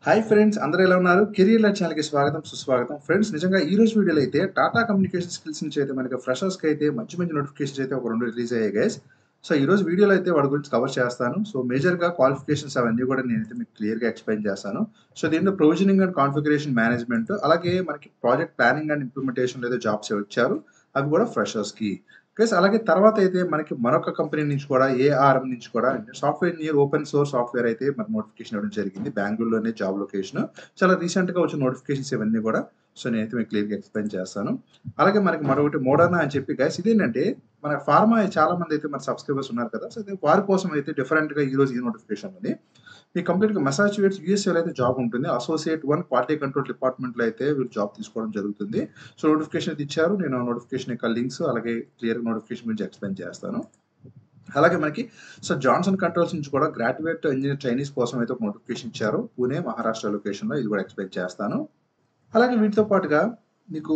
Hi friends అందరూ ఎలా ఉన్నారు కెరియర్ లైఫ్ ఛానల్కి స్వాగతం సుస్వాగతం ఫ్రెండ్స్ నిజంగా ఈ రోజు వీడియోలో అయితే టాటా కమ్యూనికేషన్ స్కిల్స్ నుంచి అయితే మనకి ఫ్రెషర్స్కి అయితే మంచి మంచి నోటిఫికేషన్స్ అయితే ఒక రెండు రిలీజ్ అయ్యాయి గైస్ సో ఈ రోజు వీడియోలో అయితే వాడి గురించి కవర్ చేస్తాను సో మేజర్గా క్వాలిఫికేషన్స్ అవన్నీ కూడా నేనైతే మీకు క్లియర్గా ఎక్స్ప్లెయిన్ చేస్తాను సో దీంట్లో ప్రొవిజనింగ్ అండ్ కాన్ఫిగరేషన్ మేనేజ్మెంట్ అలాగే మనకి ప్రాజెక్ట్ ప్లానింగ్ అండ్ ఇంప్లిమెంటేషన్ అయితే జాబ్స్ వచ్చారు అవి కూడా ఫ్రెషర్స్కి ప్లస్ అలాగే తర్వాత అయితే మనకి మరొక కంపెనీ నుంచి కూడా ఏఆర్ఎం నుంచి కూడా software engineer open source software అయితే మనకి నోటిఫికేషన్ ఇవ్వడం జరిగింది బెంగళూరులోనే జాబ్ లొకేషన్ చాలా రీసెంట్ గా వచ్చిన నోటిఫికేషన్స్ ఇవన్నీ కూడా సో నేనైతే మీకు క్లియర్గా ఎక్స్ప్లెయిన్ చేస్తాను అలాగే మనకి మరొకటి మోడర్నా అని చెప్పి గైస్ ఇదేంటంటే మన ఫార్మా చాలా మంది అయితే మన సబ్స్క్రైబర్స్ ఉన్నారు కదా సో అయితే వారి కోసం అయితే డిఫరెంట్ గా ఈ రోజు ఈ నోటిఫికేషన్ ఉంది మీ కంప్లీట్ గా మెసాచ్యూట్స్ యూఎస్ఏలో అయితే జాబ్ ఉంటుంది associate one quality control department లో అయితే వీళ్ళు జాబ్ తీసుకోవడం జరుగుతుంది సో నోటిఫికేషన్ అయితే ఇచ్చారు నేను నోటిఫికేషన్ యొక్క లింక్స్ అలాగే క్లియర్ నోటిఫికేషన్ గురించి ఎక్స్ప్లెయిన్ చేస్తాను అలాగే మనకి సో జాన్సన్ కంట్రోల్స్ నుంచి కూడా గ్రాడ్యుయేట్ ఇంజనీర్ చైనీస్ కోసం అయితే ఒక నోటిఫికేషన్ ఇచ్చారు పూణే మహారాష్ట్ర లొకేషన్ లో ఇది కూడా ఎక్స్ప్లెయిన్ చేస్తాను అలాగే వీటితో పాటుగా మీకు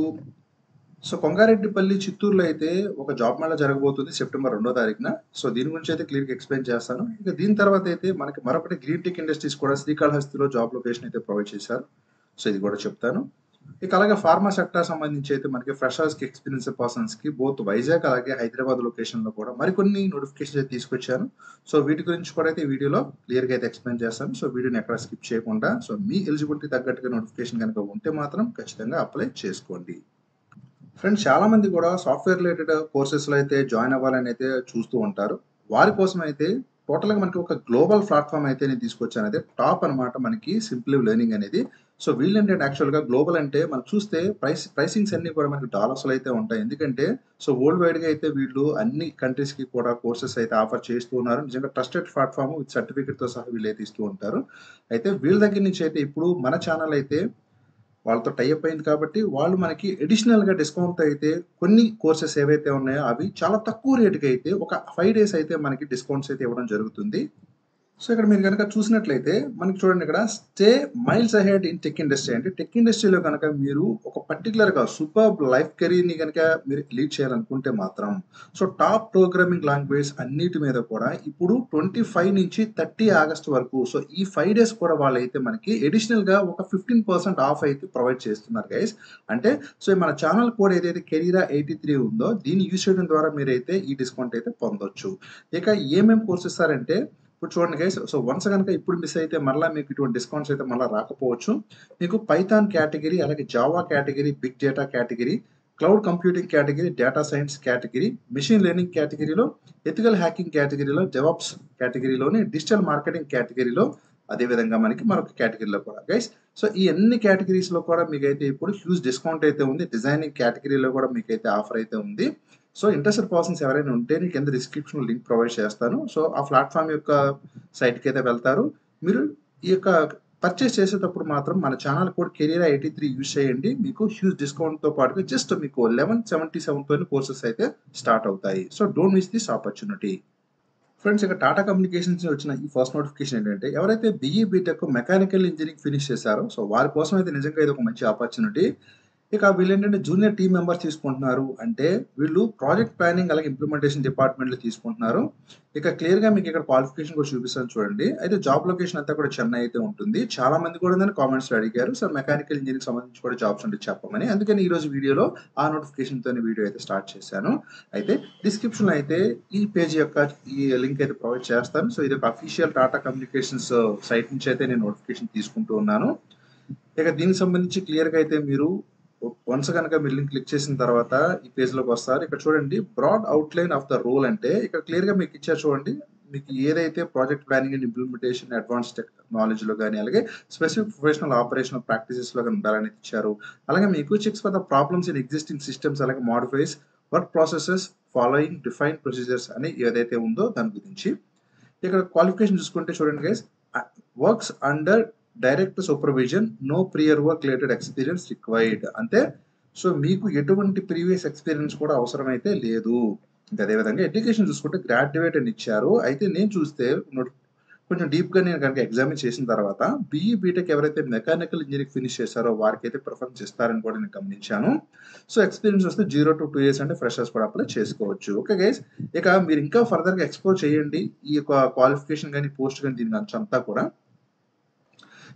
సో కొంగారెడ్డిపల్లి చిత్తూరులో అయితే ఒక జాబ్ మేళ జరగబోతుంది సెప్టెంబర్ రెండో తారీఖున సో దీని గురించి అయితే క్లియర్గా ఎక్స్ప్లెయిన్ చేస్తాను ఇక దీని తర్వాత అయితే మనకి మరొకటి గ్రీన్ టిక్ ఇండస్ట్రీస్ కూడా శ్రీకాళహస్తిలో జాబ్ లొకేషన్ అయితే ప్రొవైడ్ చేశారు సో ఇది కూడా చెప్తాను ఇక అలాగే ఫార్మా సెక్టర్ సంబంధించి అయితే మనకి ఫ్రెషర్స్ కి ఎక్స్పీరియన్స్ పర్సన్స్ కి బోత్ వైజాగ్ అలాగే హైదరాబాద్ లొకేషన్ లో కూడా మరికొన్ని నోటిఫికేషన్ అయితే తీసుకొచ్చాను సో వీటి గురించి కూడా అయితే ఈ వీడియోలో క్లియర్ గా అయితే ఎక్స్ప్లెయిన్ చేస్తాను సో వీడియోని ఎక్కడ స్కిప్ చేయకుండా సో మీ ఎలిజిబిలిటీ తగ్గట్టుగా నోటిఫికేషన్ కనుక ఉంటే మాత్రం ఖచ్చితంగా అప్లై చేసుకోండి ఫ్రెండ్స్ చాలా మంది కూడా సాఫ్ట్వేర్ రిలేటెడ్ కోర్సెస్ లో అయితే జాయిన్ అవ్వాలని అయితే చూస్తూ ఉంటారు వారి కోసం అయితే టోటల్ గా మనకి ఒక గ్లోబల్ ప్లాట్ఫామ్ అయితే నేను తీసుకొచ్చాను అయితే టాప్ అనమాట మనకి సింప్లీ లెర్నింగ్ అనేది సో వీళ్ళంటే యాక్చువల్ గా గ్లోబల్ అంటే మనం చూస్తే ప్రైస్ ప్రైసింగ్స్ అన్ని కూడా మనకి డాలర్స్ లో అయితే ఉంటాయి ఎందుకంటే సో వరల్డ్ వైడ్ గా అయితే వీళ్ళు అన్ని కంట్రీస్ కి కూడా కోర్సెస్ అయితే ఆఫర్ చేస్తూ ఉన్నారు నిజంగా ట్రస్టెడ్ ప్లాట్ఫామ్ విత్ సర్టిఫికేట్ తో సహా వీళ్ళు అయితే ఇస్తూ ఉంటారు అయితే వీళ్ళ దగ్గర నుంచి అయితే ఇప్పుడు మన ఛానల్ అయితే వాళ్ళతో టైఅప్ అయింది కాబట్టి వాళ్ళు మనకి అడిషనల్ గా డిస్కౌంట్ అయితే కొన్ని కోర్సెస్ ఏవైతే ఉన్నాయో అవి చాలా తక్కువ రేటుకి అయితే ఒక ఫైవ్ డేస్ అయితే మనకి డిస్కౌంట్స్ అయితే ఇవ్వడం జరుగుతుంది సో ఇక్కడ మీరు కనుక చూసినట్లయితే మనకి చూడండి ఇక్కడ stay miles ahead in tech industry అంటే టెక్ ఇండస్ట్రీలో కనుక మీరు ఒక పర్టికులర్ గా సూపర్ లైఫ్ కెరీర్ ని కనుక మీరు లీడ్ చేయాలనుకుంటే మాత్రం సో టాప్ ప్రోగ్రామింగ్ లాంగ్వేజ్ అన్నిటి మీద కూడా ఇప్పుడు ట్వంటీ ఫైవ్ నుంచి థర్టీ ఆగస్ట్ వరకు సో ఈ ఫైవ్ డేస్ కూడా వాళ్ళు అయితే మనకి అడిషనల్ గా ఒక ఫిఫ్టీన్ పర్సెంట్ ఆఫ్ అయితే ప్రొవైడ్ చేస్తున్నారు గైస్ అంటే సో మన ఛానల్ కోడ్ ఏదైతే కెరీరా ఎయిటీ త్రీ ఉందో దీన్ని యూజ్ చేయడం ద్వారా మీరైతే ఈ డిస్కౌంట్ అయితే పొందొచ్చు ఇక ఏమేమి కోర్స్ ఇస్తారంటే ఇప్పుడు చూడండి గైస్ సో వన్స్ కనుక ఇప్పుడు మిస్ అయితే మళ్ళీ మీకు ఇటువంటి డిస్కౌంట్స్ అయితే మళ్ళీ రాకపోవచ్చు మీకు పైథాన్ కేటగిరీ అలాగే Java category big data category cloud computing category data science category machine learning కేటగిరీలో ఎథికల్ హ్యాకింగ్ కేటగిరీలో డెవప్స్ కేటగిరీలోని డిజిటల్ మార్కెటింగ్ కేటగిరీలో అదేవిధంగా మనకి మరొక కేటగిరీలో కూడా గైస్ సో ఈ అన్ని కేటగిరీస్ లో కూడా మీకైతే ఇప్పుడు హ్యూజ్ డిస్కౌంట్ అయితే ఉంది డిజైనింగ్ కేటగిరీలో కూడా మీకైతే ఆఫర్ అయితే ఉంది సో ఇంట్రెస్టెడ్ పర్సన్స్ ఎవరైనా ఉంటే నీకు కింద డిస్క్రిప్షన్ లింక్ ప్రొవైడ్ చేస్తాను సో ఆ ప్లాట్ఫామ్ యొక్క సైట్కి అయితే వెళ్తారు మీరు ఈ యొక్క పర్చేస్ చేసేటప్పుడు మాత్రం మన channel code career eighty three use చేయండి మీకు హ్యూజ్ డిస్కౌంట్తో పాటుగా జస్ట్ మీకు లెవెన్ సెవెంటీ సెవెన్తో కోర్సెస్ అయితే స్టార్ట్ అవుతాయి so don't miss this opportunity friends ఇక టాటా కమ్యూనికేషన్స్ వచ్చిన ఈ ఫస్ట్ నోటిఫికేషన్ ఏంటంటే ఎవరైతే BE BTech mechanical engineering finish చేశారో సో వారి కోసం అయితే నిజంగా ఇది ఒక మంచి ఆపర్చునిటీ ఇక వీళ్ళు ఏంటంటే జూనియర్ టీమ్ మెంబర్స్ తీసుకుంటున్నారు అంటే వీళ్ళు ప్రాజెక్ట్ ప్లానింగ్ అలాగే ఇంప్లిమెంటేషన్ డిపార్ట్మెంట్లో తీసుకుంటున్నారు ఇక క్లియర్ గా మీకు ఇక్కడ క్వాలిఫికేషన్ కూడా చూపిస్తాను చూడండి అయితే జాబ్ లొకేషన్ అంతా కూడా చెన్నై అయితే ఉంటుంది చాలా మంది కూడా దాన్ని కామెంట్స్ అడిగారు సార్ మెకానికల్ ఇంజనీరింగ్ సంబంధించి కూడా జాబ్స్ ఉంటే చెప్పమని అందుకని ఈ రోజు వీడియోలో ఆ నోటిఫికేషన్ తో వీడియో అయితే స్టార్ట్ చేశాను అయితే డిస్క్రిప్షన్ లో అయితే ఈ పేజ్ యొక్క ఈ లింక్ అయితే ప్రొవైడ్ చేస్తాను సో ఇది ఒక అఫీషియల్ టాటా కమ్యూనికేషన్స్ సైట్ నుంచి అయితే నేను నోటిఫికేషన్ తీసుకుంటూ ఉన్నాను ఇక దీనికి సంబంధించి క్లియర్ గా అయితే మీరు వన్స్ కనుక మీరు లింక్ క్లిక్ చేసిన తర్వాత ఈ పేజ్ లోకి వస్తారు ఇక్కడ చూడండి broad outline of the role అంటే ఇక్కడ క్లియర్ గా మీకు ఇచ్చారు చూడండి మీకు ఏదైతే project planning and implementation advance technology లో కానీ అలాగే స్పెసిఫిక్ ప్రొఫెషనల్ ఆపరేషనల్ ప్రాక్టీసెస్ లో కానీ ఉండాలని ఇచ్చారు అలాగే మీకు checks for the problems in existing systems అలాగే modifies work processes following define procedures అని ఏదైతే ఉందో దాని గురించి ఇక్కడ క్వాలిఫికేషన్ చూసుకుంటే చూడండి guys works under direct supervision no prior work related experience required అంటే సో మీకు ఎటువంటి ప్రీవియస్ ఎక్స్పీరియన్స్ కూడా అవసరమైతే లేదు ఇంకా అదేవిధంగా ఎడ్యుకేషన్ చూసుకుంటే గ్రాడ్యుయేట్ అని ఇచ్చారు అయితే నేను చూస్తే కొంచెం డీప్ గా నేను కనుక ఎగ్జామిన్ చేసిన తర్వాత బీఈ బీటెక్ ఎవరైతే మెకానికల్ ఇంజనీరింగ్ ఫినిష్ చేశారో వారికి అయితే ప్రిఫరెన్స్ ఇస్తారని కూడా నేను గమనించాను సో ఎక్స్పీరియన్స్ వస్తే జీరో టు టూ ఇయర్స్ అంటే ఫ్రెషర్స్ కూడా అప్లై చేసుకోవచ్చు ఓకే గైస్ ఇక మీరు ఇంకా ఫర్దర్ గా ఎక్స్ప్లోర్ చేయండి ఈ యొక్క క్వాలిఫికేషన్ కానీ పోస్ట్ కానీ దీని అంతా కూడా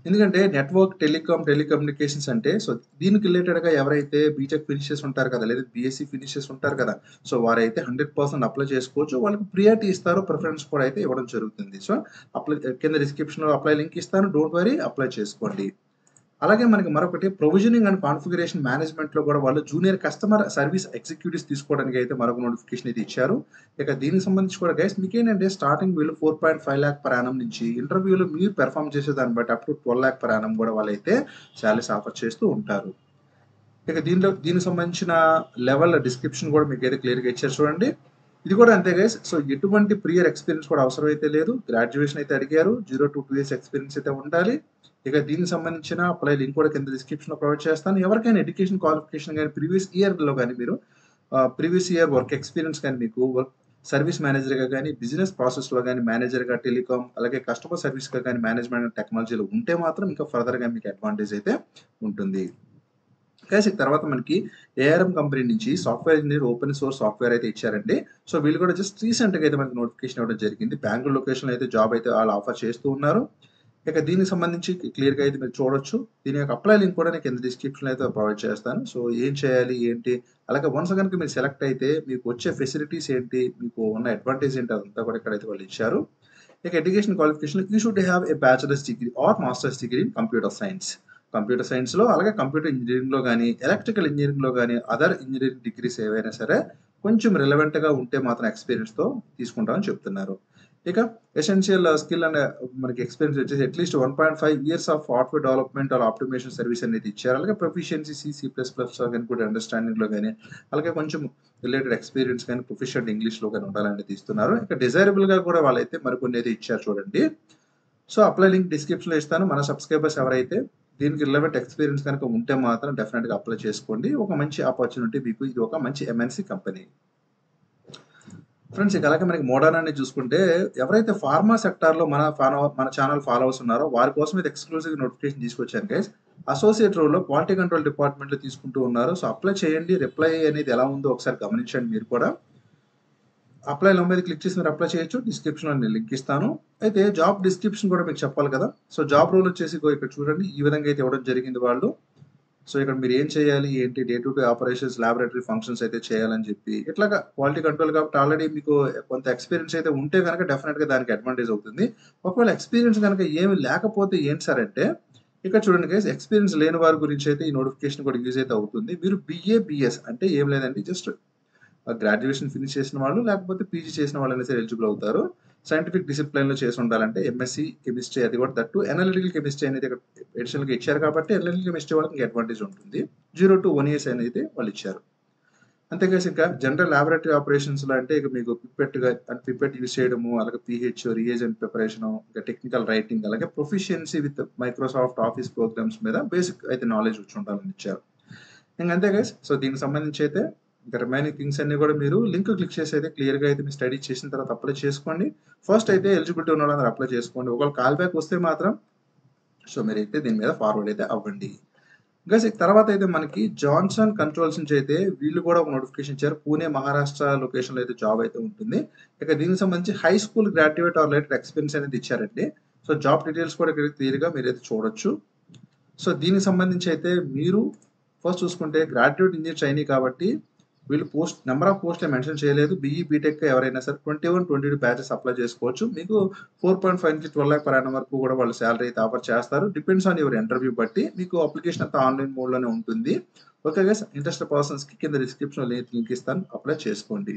ఎందుకంటే నెట్వర్క్, టెలికాం, టెలికమ్యూనికేషన్స్ అంటే సో దీనికి రిలేటెడ్‌గా ఎవరైతే బీటెక్ ఫినిషర్స్ ఉంటారు కదా! లేదా బీఎస్సీ ఫినిషర్స్ ఉంటారు కదా! సో వారైతే 100% అప్లై చేసుకోవచ్చు. వాళ్ళకి ప్రియారిటీ ఇస్తారు. ప్రిఫరెన్స్ కూడా అయితే ఇవ్వడం జరుగుతుంది. సో అప్లై కింద డిస్క్రిప్షన్‌లో అప్లై లింక్ ఇస్తాను. డోంట్ వరీ అప్లై చేసుకోండి. అలాగే మనకి మరొకటి ప్రొవిజనింగ్ అండ్ కాన్ఫిగరేషన్ మేనేజ్మెంట్‌లో కూడా వాళ్ళు జూనియర్ కస్టమర్ సర్వీస్ ఎగ్జిక్యూటివ్స్ తీసుకోవడానికి అయితే మరొక నోటిఫికేషన్ అయితే ఇచ్చారు. ఇక దీనికి సంబంధించి కూడా గైస్ మీకేంటంటే స్టార్టింగ్ వీళ్ళు 4.5 లాక్ పర్ యానమ్ నుంచి ఇంటర్వ్యూలో మీరు పెర్ఫార్మ్ చేసే దాన్ని బట్టి up to 12 lakh per annum కూడా వాళ్ళైతే సాలరీస్ ఆఫర్ చేస్తూ ఉంటారు. ఇక దీనిలో దీనికి సంబంధించిన లెవెల్ డిస్క్రిప్షన్ కూడా మీకైతే క్లియర్‌గా ఇచ్చారు చూడండి. ఇది కూడా అంతే గైస్. సో ఎటువంటి ప్రియర్ ఎక్స్‌పీరియన్స్ కూడా అవసరం అయితే లేదు. గ్రాడ్యుయేషన్ అయితే అడిగారు. 0-2 ఇయర్స్ ఎక్స్‌పీరియన్స్ అయితే ఉండాలి. ఇక దీనికి సంబంధించిన అప్లై లింక్ కూడా కింద డిస్క్రిప్షన్‌లో ప్రొవైడ్ చేస్తాను. ఎవరికైనా ఎడ్యుకేషన్ క్వాలిఫికేషన్ గాని ప్రీవియస్ ఇయర్‌లో గాని మీరు ఆహ్, ప్రీవియస్ ఇయర్ వర్క్ ఎక్స్‌పీరియన్స్ గాని మీకు వర్క్ సర్వీస్ మేనేజర్‌గా గాని, బిజినెస్ ప్రాసెస్‌లో గాని, మేనేజర్‌గా టెలికాం అలాగే కస్టమర్ సర్వీస్‌గా గాని, మేనేజ్మెంట్ అండ్ టెక్నాలజీలో ఉంటే మాత్రం ఇంకా ఫర్దర్‌గా మీకు అడ్వాంటేజ్ అయితే ఉంటుంది. గైస్ ఇక తర్వాత మనకి ఏఆర్ఎం కంపెనీ నుంచి software engineer open source software అయితే ఇచ్చారండి. సో వీళ్ళు కూడా జస్ట్ రీసెంట్‌గా అయితే మనకి నోటిఫికేషన్ ఇవ్వడం జరిగింది. బెంగుళూరు లొకేషన్‌లో అయితే జాబ్ అయితే వాళ్ళు ఆఫర్ చేస్తూ ఉన్నారు. ఇక దీనికి సంబంధించి క్లియర్‌గా అయితే మీరు చూడొచ్చు. దీని యొక్క అప్లై లింక్ కూడా నేను కింద డిస్క్రిప్షన్‌లో అయితే ప్రొవైడ్ చేస్తాను. సో ఏం చేయాలి? ఏంటి? అలాగే వన్స్ గనుక మీరు సెలెక్ట్ అయితే మీకు వచ్చే ఫెసిలిటీస్ ఏంటి? మీకు ఉన్న అడ్వాంటేజ్ ఏంటి? అదంతా కూడా ఇక్కడైతే వాళ్ళు ఇచ్చారు. ఇక education qualification you should have a bachelor's degree or master's degree in computer science. Computer సైన్స్‌లో అలాగే కంప్యూటర్ ఇంజినీరింగ్‌లో గాని, ఎలక్ట్రికల్ ఇంజినీరింగ్‌లో గాని, అదర్ ఇంజినీరింగ్ డిగ్రీస్ ఏవైనా సరే కొంచెం రిలవెంట్‌గా ఉంటే మాత్రం ఎక్స్‌పీరియన్స్‌తో తీసుకుంటామని చెప్తున్నారు. ఇక ఎసెన్షియల్ స్కిల్ అండ్ మనకి ఎక్స్‌పీరియన్స్ వచ్చేసి at least 1.5 years of software development or optimisation service అనేది ఇచ్చారు. అలాగే ప్రొఫిషియన్సీ సి, సి ప్లస్ ప్లస్‌లో గాని గుడ్ అండర్‌స్టాండింగ్‌లో గాని, అలాగే కొంచెం రిలేటెడ్ ఎక్స్‌పీరియన్స్ గాని, ప్రొఫిషియెంట్ ఇంగ్లీష్‌లో గాని ఉండాలనేది ఇస్తున్నారు. ఇక డిజైరబుల్‌గా కూడా వాళ్ళైతే మరికొన్ని అయితే ఇచ్చారు చూడండి. సో అప్లై లింక్ డిస్క్రిప్షన్‌లో ఇస్తాను. మన సబ్‌స్క్రైబర్స్ ఎవరైతే దీనికి రిలవెంట్ ఎక్స్‌పీరియన్స్ గనుక ఉంటే మాత్రం డెఫినిట్‌గా అప్లై చేసుకోండి. ఒక మంచి ఆపర్చునిటీ మీకు ఇది ఒక మంచి ఎంఎన్‌సి కంపెనీ. ఫ్రెండ్స్ ఇక అలాగే మనకి మోడర్నాని చూసుకుంటే ఎవరైతే ఫార్మా సెక్టార్‌లో మన ఫాలో మన ఛానల్ ఫాలోవర్స్ ఉన్నారో వారి కోసం ఇది ఎక్స్‌క్లూజివ్ నోటిఫికేషన్ తీసుకొచ్చాను గైస్. అసోసియేట్ రోల్‌లో క్వాలిటీ కంట్రోల్ డిపార్ట్మెంట్‌లో తీసుకుంటూ ఉన్నారు. సో అప్లై చేయండి. రిప్లై అనేది ఎలా ఉందో ఒకసారి గమనించండి మీరు కూడా. అప్లై నౌ మీద క్లిక్ చేసి మీరు అప్లై చేయొచ్చు. డిస్క్రిప్షన్‌లో నేను లింక్ ఇస్తాను. అయితే జాబ్ డిస్క్రిప్షన్ కూడా మీకు చెప్పాలి కదా! సో జాబ్ రోల్ వచ్చేసి ఇగో ఇక్కడ చూడండి. ఈ విధంగా అయితే ఇవ్వడం జరిగింది వాళ్ళు. సో ఇక్కడ మీరు ఏం చేయాలి? ఏంటి? Day to day operations, laboratory functions అయితే చేయాలని చెప్పి ఇట్లాగా క్వాలిటీ కంట్రోల్ కాబట్టి ఆల్రెడీ మీకు కొంత ఎక్స్‌పీరియన్స్ అయితే ఉంటే గనక డెఫినిట్‌గా దానికి అడ్వాంటేజ్ అవుతుంది. ఒకవేళ ఎక్స్‌పీరియన్స్ గనక ఏమి లేకపోతే ఏంటి సార్ అంటే ఇక్కడ చూడండి గైస్ ఎక్స్‌పీరియన్స్ లేని వారి గురించి అయితే ఈ నోటిఫికేషన్ కూడా యూజ్ అయితే అవుతుంది. మీరు బీఏ, బీఎస్ అంటే ఏం లేదండి జస్ట్ ఆహ్, గ్రాడ్యుయేషన్ ఫినిష్ చేసిన వాళ్ళు లేకపోతే పీజీ చేసిన వాళ్ళైనా సరే ఎలిజిబుల్ అవుతారు. సైంటిఫిక్ డిసిప్లిన్‌లో చేసి ఉండాలంటే ఎంఎస్‌సి కెమిస్ట్రీ అది కూడా దట్ టూ అనలిటికల్ కెమిస్ట్రీ అనేది ఇక్కడ అడిషనల్‌గా ఇచ్చారు కాబట్టి అనలిటికల్ కెమిస్ట్రీ వాళ్ళకి ఇంకా అడ్వాంటేజ్ ఉంటుంది. 0-1 ఇయర్స్ అనేది వాళ్ళు ఇచ్చారు. అంతే గైస్ ఇంకా జనరల్ లాబొరేటరీ ఆపరేషన్స్‌లో అంటే ఇక మీకు పిపెట్‌గా అంటే పిపెట్ యూజ్ చేయడము, అలాగే పీహెచ్, రియేజెంట్ ప్రిపరేషను, ఇంకా టెక్నికల్ రైటింగ్ అలాగే proficiency with Microsoft Office programs మీద బేసిక్ అయితే నాలెడ్జ్ వచ్చి ఉండాలని ఇచ్చారు. ఇంక అంతే గైస్. సో దీనికి సంబంధించి అయితే ఇంకా రిమైనింగ్ థింగ్స్ అన్నీ కూడా మీరు లింక్ క్లిక్ చేసి అయితే క్లియర్‌గా అయితే మీరు స్టడీ చేసిన తర్వాత అప్లై చేసుకోండి. ఫస్ట్ అయితే ఎలిజిబిలిటీ ఉన్న వాళ్ళందరూ అప్లై చేసుకోండి. ఒకవేళ కాల్ బ్యాక్ వస్తే మాత్రం సో మీరైతే దీని మీద ఫార్వర్డ్ అయితే అవ్వండి. గైస్ ఇక తర్వాత అయితే మనకి జాన్సన్ కంట్రోల్స్ నుంచి అయితే వీళ్ళు కూడా ఒక నోటిఫికేషన్ ఇచ్చారు. పూణే, మహారాష్ట్ర లొకేషన్‌లో అయితే జాబ్ అయితే ఉంటుంది. ఇక దీనికి సంబంధించి high school graduate or related experience అనేది ఇచ్చారండి. సో జాబ్ డీటెయిల్స్ కూడా ఇక్కడ క్లియర్‌గా మీరైతే చూడొచ్చు. సో దీనికి సంబంధించి అయితే మీరు ఫస్ట్ చూసుకుంటే గ్రాడ్యుయేట్ ఇంజినీర్ ట్రైనీ కాబట్టి వీళ్ళు పోస్ట్ నంబర్ ఆఫ్ పోస్ట్‌లు మెన్షన్ చేయలేదు. బీఈ, బీటెక్ ఎవరైనా సరే 21, 22 బ్యాచెస్ అప్లై చేసుకోవచ్చు. మీకు 4.5 నుంచి 12 లాక్ పర్ యానమ్ వరకు కూడా వాళ్ళు సాలరీ అయితే ఆఫర్ చేస్తారు. డిపెండ్స్ ఆన్ యువర్ ఇంటర్వ్యూ బట్టి మీకు అప్లికేషన్ అంతా ఆన్‌లైన్ మోడ్‌లోనే ఉంటుంది. ఓకే గైస్ ఇంట్రెస్టెడ్ పర్సన్స్‌కి కింద డిస్క్రిప్షన్‌లో లింక్ ఇస్తాను. అప్లై చేసుకోండి.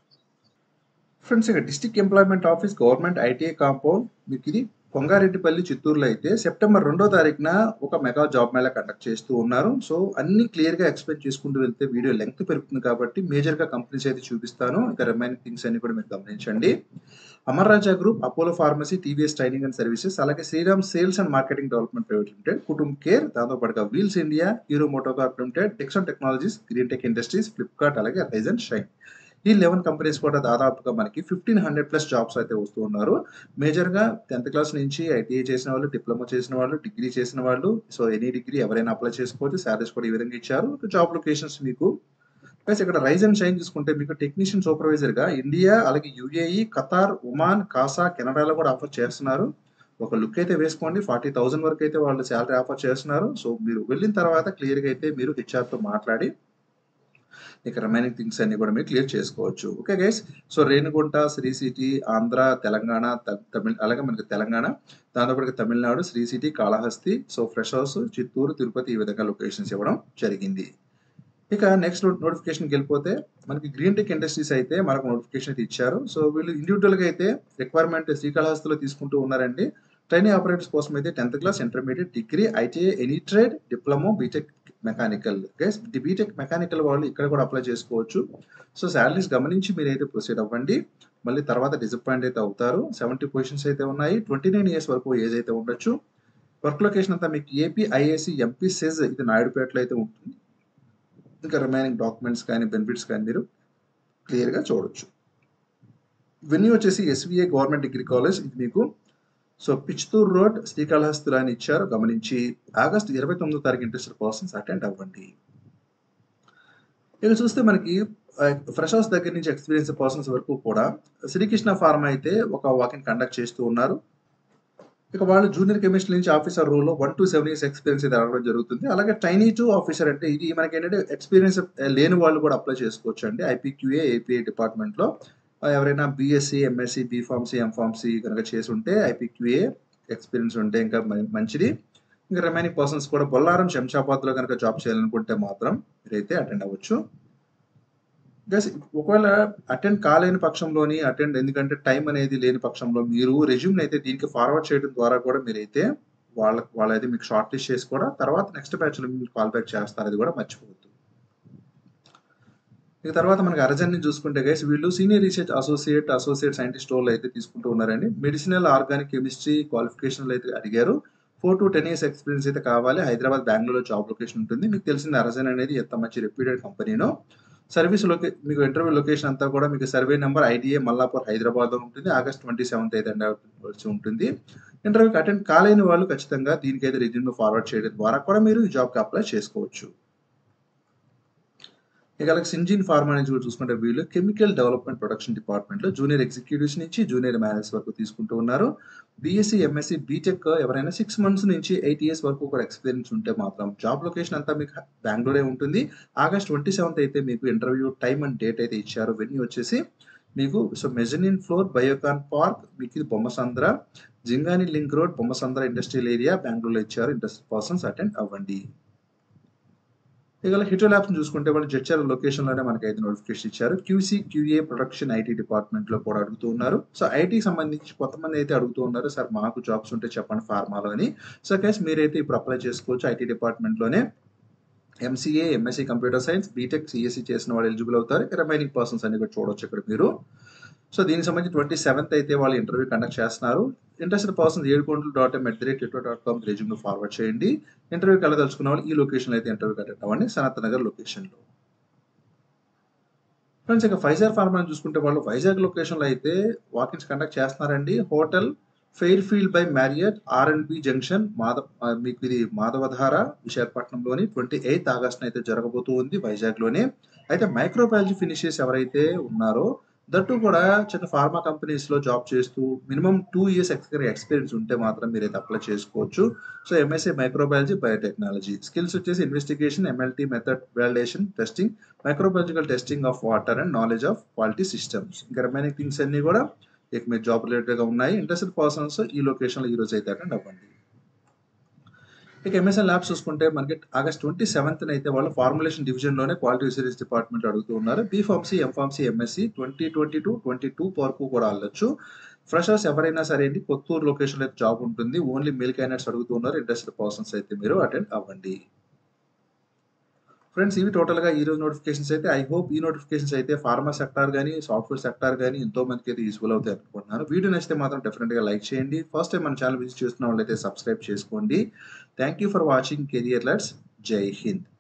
ఫ్రెండ్స్ ఇక district employment office government ITI compound మీకు ఇది కొంగారెడ్డిపల్లి చిత్తూరులో అయితే సెప్టెంబర్ 2 తారీఖున ఒక మెగా జాబ్ మేళా కండక్ట్ చేస్తూ ఉన్నారు. సో అన్నీ క్లియర్‌గా ఎక్స్‌ప్లెయిన్ చేసుకుంటూ వెళ్తే వీడియో లెంగ్త్ పెరుగుతుంది కాబట్టి మేజర్‌గా కంపెనీస్ అయితే చూపిస్తాను. ఇక రిమైనింగ్ థింగ్స్ అన్నీ కూడా మీరు గమనించండి. Amar Raja group, Apollo pharmacy, TVS training and services అలాగే Shriram sales and marketing development private limited, Kutumb care దాంతో పాటుగా Wheels India, Hero MotoCorp limited, Dixon technologies, green tech industries, Flipkart అలాగే రైజ్ అండ్ షైన్. ఈ 11 కంపెనీస్ కూడా దాదాపుగా మనకి 1500 ప్లస్ జాబ్స్ అయితే వస్తూ ఉన్నారు. మేజర్‌గా 10థ్ క్లాస్ నుంచి ఐటీఐ చేసిన వాళ్ళు, డిప్లొమా చేసిన వాళ్ళు, డిగ్రీ చేసిన వాళ్ళు సో ఎనీ డిగ్రీ ఎవరైనా అప్లై చేసుకోవచ్చు. సాలరీస్ కూడా ఈ విధంగా ఇచ్చారు. జాబ్ లొకేషన్స్ మీకు ప్లస్ ఇక్కడ రైజ్ అండ్ షైన్ చూసుకుంటే మీకు టెక్నీషియన్ సూపర్వైజర్‌గా ఇండియా అలాగే యూఏఈ, ఖతార్, ఒమాన్, కాసా, కెనడాలో కూడా ఆఫర్ చేస్తున్నారు. ఒక లుక్ అయితే వేసుకోండి ఫార్టీ థౌసండ్ వరకు అయితే వాళ్ళు శాలరీ ఆఫర్ చేస్తున్నారు సో మీరు వెళ్ళిన తర్వాత క్లియర్గా అయితే మీరు హెచ్ఆర్తో మాట్లాడి ఇక రిమైనింగ్ థింగ్స్ అన్ని కూడా మీరు క్లియర్ చేసుకోవచ్చు okay guys so Renigunta Sri city Andhra Telangana త- తమిళ అలాగే మనకి తెలంగాణ దాంతోపాటు Tamil Nadu Sri city Kalahasti so fresh house Chittoor Tirupati ఈ విధంగా లొకేషన్స్ ఇవ్వడం జరిగింది ఇక నెక్స్ట్ నోటిఫికేషన్కి వెళ్ళిపోతే మనకి గ్రీన్ టెక్ ఇండస్ట్రీస్ అయితే మనకు నోటిఫికేషన్ అయితే ఇచ్చారు సో వీళ్ళు ఇండివిజువల్గా అయితే రిక్వైర్మెంట్ శ్రీకాళహస్తిలో తీసుకుంటూ ఉన్నారండి ట్రైనింగ్ ఆపరేటర్స్ కోసం అయితే tenth class intermediate degree ITI any trade diploma BTech mechanical guys BTech mechanical వాళ్ళు ఇక్కడ కూడా అప్లై చేసుకోవచ్చు సో శాలరీస్ గమనించి మీరైతే ప్రొసీడ్ అవ్వండి మళ్ళీ తర్వాత డిసప్పాయింట్ అయితే అవుతారు సెవెంటీ పొజిషన్స్ అయితే ఉన్నాయి ట్వంటీ నైన్ ఇయర్స్ వరకు ఏజ్ అయితే ఉండొచ్చు వర్క్ లొకేషన్ అంతా మీకు ఏపీ ఐఏసీ ఎంపీ సెజ్ ఇది నాయుడుపేటలో అయితే ఉంటుంది ఇంకా రిమైనింగ్ డాక్యుమెంట్స్ కానీ బెనిఫిట్స్ కానీ మీరు క్లియర్గా చూడొచ్చు వెన్యూ వచ్చేసి ఎస్విఏ గవర్నమెంట్ డిగ్రీ కాలేజ్ ఇది మీకు సో పిచ్తూర్ రోడ్ శ్రీకాళహస్తిలో అని ఇచ్చారు గమనించి ఆగస్టు ఇరవై తొమ్మిదో తారీఖు ఇంట్రెస్టెడ్ పర్సన్స్ అటెండ్ అవ్వండి ఇక చూస్తే మనకి ఫ్రెష్ హౌస్ దగ్గర నుంచి ఎక్స్పీరియన్స్ పర్సన్స్ వరకు కూడా శ్రీకృష్ణ ఫార్మ్ అయితే ఒక వాకింగ్ కండక్ట్ చేస్తూ ఉన్నారు ఇక వాళ్ళు జూనియర్ కెమిస్ట్రీ నుంచి ఆఫీసర్ రోల్లో one to seven years experience అయితే అడగడం జరుగుతుంది అలాగే ట్రైనీ టు ఆఫీసర్ అంటే ఇది మనకి ఏంటంటే ఎక్స్పీరియన్స్ లేని వాళ్ళు కూడా అప్లై చేసుకోవచ్చు అండి ఐపీక్యూఏ ఏపీఐ డిపార్ట్మెంట్లో ఎవరైనా బీఎస్సీ ఎంఎస్సీ బీఫార్మసీ ఎంఫార్మసీ కనుక చేసి ఉంటే ఐపీక్యూఏ ఎక్స్పీరియన్స్ ఉంటే ఇంకా మ- మంచిది ఇంకా రిమైనింగ్ పర్సన్స్ కూడా బొల్లారం శంషాబాద్లో కనుక జాబ్ చేయాలనుకుంటే మాత్రం మీరైతే అటెండ్ అవ్వచ్చు గస్ ఒకవేళ అటెండ్ కాలేని పక్షంలోని అటెండ్ ఎందుకంటే టైం అనేది లేని పక్షంలో మీరు రెజ్యూమ్ అయితే దీనికి ఫార్వర్డ్ చేయడం ద్వారా కూడా మీరైతే వాళ్ళ వాళ్ళైతే మీకు షార్ట్ లిస్ట్ చేసి కూడా తర్వాత నెక్స్ట్ బ్యాచ్ లో మీరు కాల్ బ్యాక్ చేస్తారు అది కూడా మర్చిపోవద్దు ఇక తర్వాత మనకి అర్జన్ చూసుకుంటే గైస్ వీళ్ళు senior research associate associate scientist role అయితే తీసుకుంటూ ఉన్నారండి మెడిసినల్ ఆర్గానిక్ కెమిస్ట్రీ క్వాలిఫికేషన్లు అయితే అడిగారు four to ten years experience అయితే కావాలి హైదరాబాద్ బెంగళూరులో జాబ్ లొకేషన్ ఉంటుంది మీకు తెలిసింది అరజన్ అనేది ఎంత మంచి రెప్యూటెడ్ కంపెనీనో సర్వీస్ లొకే మీకు ఇంటర్వ్యూ లొకేషన్ అంతా కూడా మీకు survey number IDA Mallapur Hyderabad లో ఉంటుంది ఆగస్ట్ ట్వంటీ సెవెంత్ అయితే వచ్చి ఉంటుంది ఇంటర్వ్యూకి అటెండ్ కాలేని వాళ్ళు ఖచ్చితంగా దీనికైతే రిజ్యూమ్ ఫార్వర్డ్ చేయడం ద్వారా కూడా మీరు ఈ జాబ్కి అప్లై చేసుకోవచ్చు ఇక అలాగే సింజిన్ ఫార్మా నుంచి కూడా చూసుకుంటే వీళ్ళు కెమికల్ డెవలప్మెంట్ ప్రొడక్షన్ డిపార్ట్మెంట్ లో జూనియర్ ఎగ్జిక్యూటివ్స్ నుంచి జూనియర్ మేనేజర్స్ వరకు తీసుకుంటూ ఉన్నారు బీఎస్సీ ఎంఎస్సీ బీటెక్ ఎవరైనా సిక్స్ మంత్స్ నుంచి ఎయిట్ ఇయర్స్ వరకు కూడా ఎక్స్పీరియన్స్ ఉంటే మాత్రం జాబ్ లొకేషన్ అంతా మీకు బెంగళూరే ఉంటుంది ఆగస్ట్ ట్వంటీ సెవెంత్ అయితే మీకు ఇంటర్వ్యూ టైం అండ్ డేట్ అయితే ఇచ్చారు వెన్యూ వచ్చేసి మీకు so mezzanine floor Biocon park మీకు ఇది Bommasandra Jigani link road Bommasandra industrial area బెంగళూరులో ఇచ్చారు ఇండస్ట్రీ పర్సన్స్ అటెండ్ అవ్వండి ఇక హిటో ల్యాబ్స్ చూసుకుంటే వాళ్ళు జడ్చర్ లొకేషన్ లోనే మనకి అయితే నోటిఫికేషన్ ఇచ్చారు QC QA production IT department లో కూడా అడుగుతూ ఉన్నారు సో ఐటీ సంబంధించి కొంతమంది అయితే అడుగుతూ ఉన్నారు సార్ మాకు జాబ్స్ ఉంటే చెప్పండి ఫార్మాలో అని సో కేస్ మీరైతే ఇప్పుడు అప్లై చేసుకోవచ్చు ఐటీ డిపార్ట్మెంట్ లోనే MCA MSc computer science BTech CSC చేసిన వాళ్ళు ఎలిజిబుల్ అవుతారు రిమైనింగ్ పర్సన్స్ అన్ని కూడా చూడొచ్చు ఇక్కడ మీరు సో దీనికి సంబంధించి ట్వంటీ సెవెంత్ అయితే వాళ్ళు ఇంటర్వ్యూ కండక్ట్ చేస్తున్నారు interested persons Yedukondalu dot M at the rate Twitter dot com resume forward చేయండి ఇంటర్వ్యూకి వెళ్ళదలుచుకున్న వాళ్ళు ఈ లొకేషన్ అయితే ఇంటర్వ్యూ కండక్ట్ అవ్వండి సనత్ నగర్ లొకేషన్లో ఫ్రెండ్స్ ఇక ఫైజర్ ఫార్మా చూసుకుంటే వాళ్ళు వైజాగ్ లొకేషన్లో అయితే వాకిన్స్ కండక్ట్ చేస్తున్నారండి hotel Fairfield by Marriott R and B junction Madhav ఆ, మీకు ఇది మాధవధార విశాఖపట్నంలోని ట్వంటీ ఎయిత్ ఆగస్ట్ అయితే జరగబోతూ ఉంది వైజాగ్లోనే అయితే మైక్రోబయాలజీ ఫినిషెస్ ఎవరైతే ఉన్నారో దట్టు కూడా చిన్న ఫార్మా కంపెనీస్ లో జాబ్ చేస్తూ మినిమం టూ ఇయర్స్ ఎక్స్పీరియన్స్ ఉంటే మాత్రం మీరైతే అప్లై చేసుకోవచ్చు so MSA microbiology biotechnology skills వచ్చేసి investigation MLT method validation testing microbiological testing of water and knowledge of quality systems ఇంకా రిమైనింగ్ థింగ్స్ అన్ని కూడా ఇక మీ జాబ్ రిలేటెడ్ గా ఉన్నాయి ఇంట్రెస్టెడ్ పర్సన్స్ ఈ లొకేషన్ లో ఈ రోజు అయితే అటెండ్ అవ్వండి ఇక ఎంఎస్ఎన్ ల్యాబ్స్ చూసుకుంటే మనకి ఆగస్ట్ ట్వంటీ సెవెంత్ అయితే వాళ్ళు ఫార్ములేషన్ డివిజన్ లోనే క్వాలిటీ సిరీస్ డిపార్ట్మెంట్ అడుగుతూ ఉన్నారు B pharmacy M pharmacy MSc twenty twenty two twenty two వరకు కూడా వెళ్ళొచ్చు ఫ్రెషర్స్ ఎవరైనా సరే అండి కొత్తూరు లొకేషన్ అయితే జాబ్ ఉంటుంది ఓన్లీ మెయిల్ క్యాండిడేట్స్ అడుగుతూ ఉన్నారు ఇంట్రెస్టెడ్ పర్సన్స్ అయితే మీరు అటెండ్ అవ్వండి ఫ్రెండ్స్ ఇవి టోటల్ గా ఈ రోజు నోటిఫికేషన్స్ అయితే ఐ హోప్ ఈ నోటిఫికేషన్స్ అయితే ఫార్మా సెక్టార్ కానీ సాఫ్ట్వేర్ సెక్టార్ కానీ ఎంతో మందికి అయితే యూస్ఫుల్ అవుతాయి అనుకుంటున్నాను వీడియో నచ్చితే మాత్రం డెఫినెట్ గా లైక్ చేయండి ఫస్ట్ టైం మన ఛానల్ విజిట్ చేస్తున్న వాళ్ళైతే సబ్స్క్రైబ్ చేసుకోండి thank you for watching career let's Jai Hind